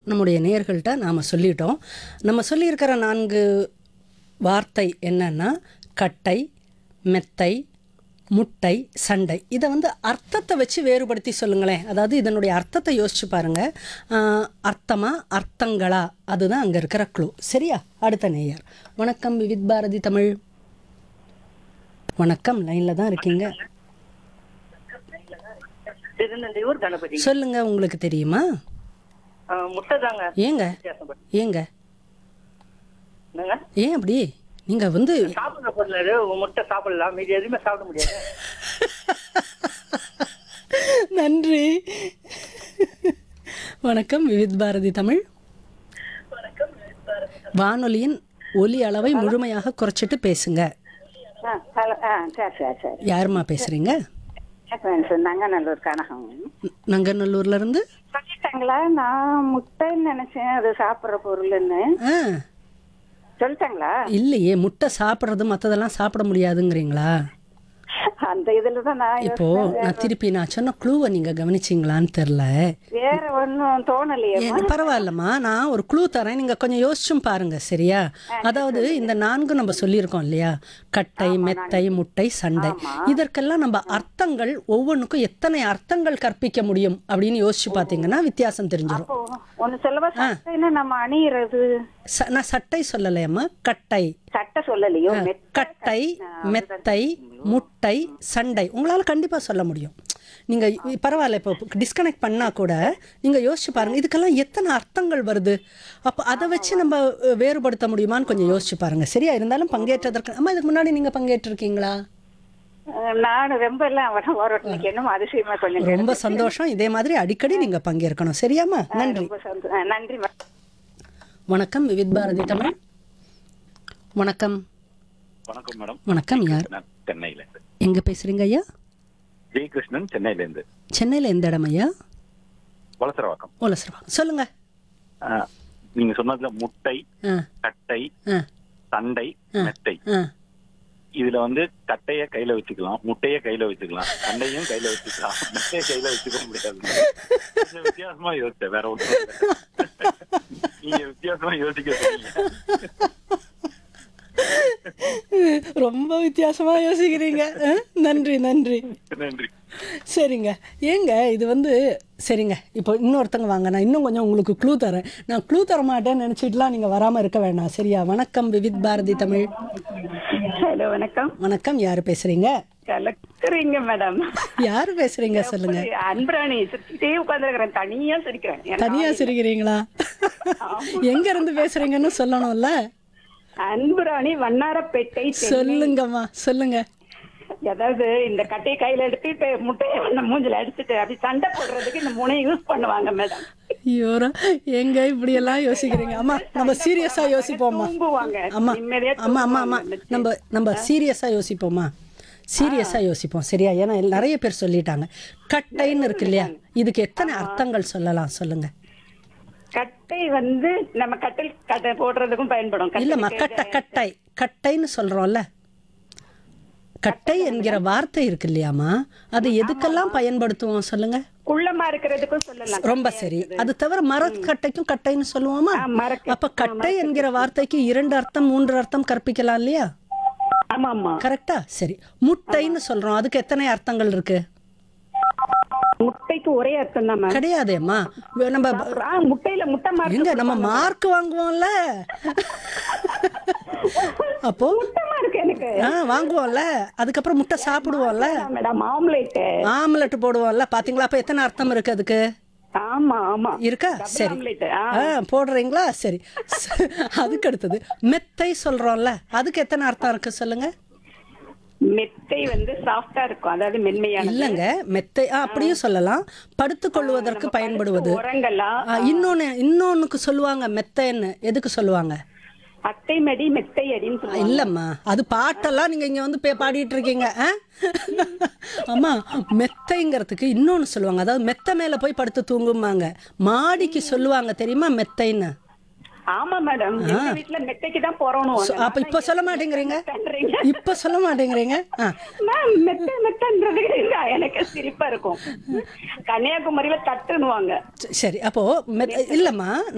நம்முடைய நேயர்கள்ட்ட நாம் சொல்லிட்டோம் நம்ம சொல்லியிருக்கிற நான்கு வார்த்தை என்னன்னா கட்டை மெத்தை முட்டை சண்டை இதை வந்து அர்த்தத்தை வச்சு வேறுபடுத்தி சொல்லுங்களேன் அதாவது இதனுடைய அர்த்தத்தை யோசிச்சு பாருங்க ஆஹ், அர்த்தமா அர்த்தங்களா அதுதான் அங்கே இருக்கிற க்ளூ சரியா அடுத்த நேயர் வணக்கம் விவித் பாரதி தமிழ் வணக்கம் லைனில் தான் இருக்கீங்க திருநெல்வேலூர் கணபதி சொல்லுங்க உங்களுக்கு தெரியுமா ஆ, முட்டை தாங்க ஏங்க வித்தியாசப்படும் ஏங்க என்னங்க ஏன் அப்படி நீங்க வந்து சாப்பிடுற பொருள் அது, முட்டை சாப்பிடலாம் மீதி எதுவுமே சாப்பிட முடியாது நன்றி வணக்கம் விவித் பாரதி தமிழ் வானொலியின் ஒலி அளவை முழுமையாக குறைச்சிட்டு பேசுங்க ஆ ஹலோ ஆ சரி சரி சரி யாரும்மா பேசுறீங்க நங்கநல்லூர் கனகம் ந- நங்கநல்லூர்ல இருந்து சொல்லிட்டாங்களா நான் முட்டைன்னு நினைச்சேன் அது சாப்பிட்ற பொருள்னு ஆ சொல்லிட்டாங்களா இல்லையே முட்டை சாப்பிட்றது மற்றதெல்லாம் சாப்பிட முடியாதுங்கிறீங்களா அந்த இதுல தான் நான் இப்போ நான் திருப்பி நான் சொன்ன க்ளூவை நீங்க கவனிச்சிங்களான்னு தெரில வேற ஒன்றும் தோணலையே ஏன் பரவாயில்லம்மா நான் ஒரு க்ளூ தரேன் நீங்க கொஞ்சம் யோசிச்சும் பாருங்க சரியா அதாவது இந்த நான்கு நம்ம சொல்லியிருக்கோம் இல்லையா கட்டை மெத்தை முட்டை சண்டை இதற்கெல்லாம் நம்ம அர்த்தங்கள் ஒவ்வொன்றுக்கும் எத்தனை அர்த்தங்கள் கற்பிக்க முடியும் அப்படின்னு யோசிச்சு பார்த்தீங்கன்னா வித்தியாசம் தெரிஞ்சிடும் இப்போ ஒன்று சொல்லவா சட்டைன்னு நம்ம அணியிறது ச- நான் சட்டை சொல்லலையம்மா கட்டை சட்டை சொல்லலையோ மெத்த கட்டை மெத்தை முட்டை சண்டை உங்களால் கண்டிப்பாக சொல்ல முடியும் நீங்கள் பரவாயில்ல இப்போ டிஸ்கனெக்ட் பண்ணால் கூட நீங்கள் யோசிச்சு பாருங்கள் இதுக்கெல்லாம் எத்தனை அர்த்தங்கள் வருது அப்போ அதை வச்சு நம்ம அஹ், வேறுபடுத்த முடியுமான்னு கொஞ்சம் யோசிச்சு பாருங்கள் சரியா இருந்தாலும் பங்கேற்றதற்கு அம்மா இதுக்கு முன்னாடி நீங்கள் பங்கேற்றிருக்கீங்களா அஹ், நான் ரொம்ப எல்லாம் வர வரட்டுக்கு என்னமோ அதிசயமா கொஞ்சம் ரொம்ப சந்தோஷம் இதே மாதிரி அடிக்கடி நீங்கள் பங்கேற்கணும் சரியாம்மா நன்றி ரொம்ப சந்தோஷம் அஹ், நன்றி மேம். வணக்கம் விவித் பாரதி தமிழ் வணக்கம் வணக்கம் மேடம் வணக்கம் யார் நான் சென்னையில இருந்து எங்கே பேசுகிறீங்க ஐயா ஜெய் கிருஷ்ணன் சென்னையில இருந்து சென்னையில் எந்த இடம் ஐயா வளசரவாக்கம் ஓலசரவா சொல்லுங்கள் ஆஹ், நீங்க சொன்னதுல முட்டை ஆ கட்டை ஆ சண்டை மெத்தை ஆ இதுல வந்து கட்டைய கையில வச்சுக்கலாம் முட்டைய கையில வச்சுக்கலாம் சண்டையும் கையில வச்சுக்கலாம் மெத்தைய கையில வச்சுக்க முடியாது கொஞ்சம் வித்தியாசமா யோசிச்சேன் வேற ஒன்றும் இல்ல. நீங்க வித்தியாசமா யோசிக்க சொன்னீங்க ரொம்ப வித்தியாசமா யோசிக்கிறீங்க அஹ், நன்றி நன்றி நன்றி சரிங்க ஏங்க இது வந்து சரிங்க இப்போ இன்னொருத்தங்க வாங்க நான் இன்னும் கொஞ்சம் உங்களுக்கு க்ளூ தரேன் நான் க்ளூ தர மாட்டேன்னு நினச்சிட்டுலாம் நீங்கள் வராமல் இருக்க வேண்டாம் சரியா வணக்கம் விவித் பாரதி தமிழ் ஹலோ வணக்கம் வணக்கம் யார் பேசுகிறீங்க கலக்குறீங்க மேடம் யார் பேசுகிறீங்க சொல்லுங்க அன்பராணி சிரிச்சுட்டே உட்காந்துருக்கிறேன் தனியா சிரிக்கிறேன் எனக்கு தனியாக சிரிக்கிறீங்களா எங்க இருந்து பேசுகிறீங்கன்னு சொல்லணும்ல அன்புராணி வண்ணாரப்பேட்டை சென்னை. சொல்லுங்கம்மா சொல்லுங்க அதாவது இந்த கட்டையை கையில எடுத்துட்டு முட்டையை வந்து மூஞ்சில அடிச்சுட்டு அப்படி சண்டை போடுறதுக்கு இந்த முனையை யூஸ் பண்ணுவாங்க மேடம் ஐயோரா எங்க இப்படியெல்லாம் யோசிக்கிறீங்க அம்மா நம்ம சீரியஸா யோசிப்போம்மா தூங்குவாங்க அம்மா நிம்மதியா அம்மா அம்மா அம்மா தூங்குவாங்க. நம்ம நம்ம சீரியஸா யோசிப்போமா சீரியஸா யோசிப்போம் சரியா ஏன்னா நிறைய பேர் சொல்லிட்டாங்க கட்டைன்னு இருக்கு இல்லையா இதுக்கு எத்தனை அர்த்தங்கள் சொல்லலாம் சொல்லுங்க கட்டை வந்து நம்ம கட்டில் கட்டை போடுறதுக்கும் பயன்படும் இல்லம்மா கட்டிலுக்கு கட்டை கட்டை கட்டைன்னு சொல்றோம்ல கட்டை என்கிற வார்த்தை இருக்கு இல்லையாம்மா அது எதுக்கெல்லாம் பயன்படுத்துவோம் சொல்லுங்க குள்ளமா இருக்கிறதுக்கும் சொல்லலாம் ரொம்ப சரி அது தவிர மரக்கட்டைக்கும் கட்டைன்னு சொல்லுவோமா ஆ, மரக்கட்டை. அப்ப கட்டை என்கிற வார்த்தைக்கு இரண்டு அர்த்தம் மூன்று அர்த்தம் கற்பிக்கலாம் இல்லையா ஆமா ஆமா கரெக்டா சரி முட்டைன்னு சொல்றோம் அதுக்கு எத்தனை அர்த்தங்கள் இருக்கு முட்டைக்கு ஒரே அர்த்தம் தான் மேம் கிடையாதேம்மா வே- நம்ம ஆ, முட்டையில முட்டை மார்க் எங்க நம்ம மார்க் வாங்குவோம்ல அப்போ முட்டை மார்க் எனக்கு ஆ வாங்குவோம்ல அதுக்கப்புறம் முட்டை சாப்பிடுவோம்ல மேடம் ஆம்லேட் ஆம்லெட் போடுவோம்ல பாத்தீங்களா அப்ப எத்தனை அர்த்தம் இருக்கு அதுக்கு ஆமா ஆமா இருக்கா சரி ஆம்லேட் ஆ போடுறீங்களா சரி ச- அதுக்கு அடுத்தது மெத்தை சொல்றோம்ல அதுக்கு எத்தனை அர்த்தம் இருக்கு சொல்லுங்க மெத்தை வந்து சாஃப்டா இருக்கும் அதாவது மென்மையான இல்லைங்க மெத்தை ஆ, அப்படியும் சொல்லலாம் படுத்துக் கொள்வதற்கு பயன்படுவது உரங்கெல்லாம் ஆ, இன்னொன்னு இன்னொன்னுக்கு சொல்லுவாங்க மெத்தைன்னு எதுக்கு சொல்லுவாங்க அட்டை மடி மெத்தை அடின்னு சொல்லுவாங்க இல்லம்மா அது பாட்டெல்லாம் நீங்க இங்க வந்து பே- பாடிட்டு இருக்கீங்க ஆ? அம்மா மெத்தைங்கிறதுக்கு இன்னொன்னு சொல்லுவாங்க அதாவது மெத்தை மேல போய் படுத்து தூங்குமாங்க மாடிக்கு சொல்லுவாங்க தெரியுமா மெத்தைன்னு ஆமா மேடம் எங்க வீட்ல மெத்தைக்கு தான் போறோம் சொ- அப்ப இப்ப சொல்ல மாட்டேங்கிறீங்க பண்றீங்க இப்ப சொல்ல மாட்டேங்கிறீங்க ஆ மேம் மெத்த மெத்தன்றது எனக்கு சிரிப்பா இருக்கும் கன்னியாகுமரியில தட்டுன்னுவாங்க ச- சரி அப்போ மெத் இல்லம்மா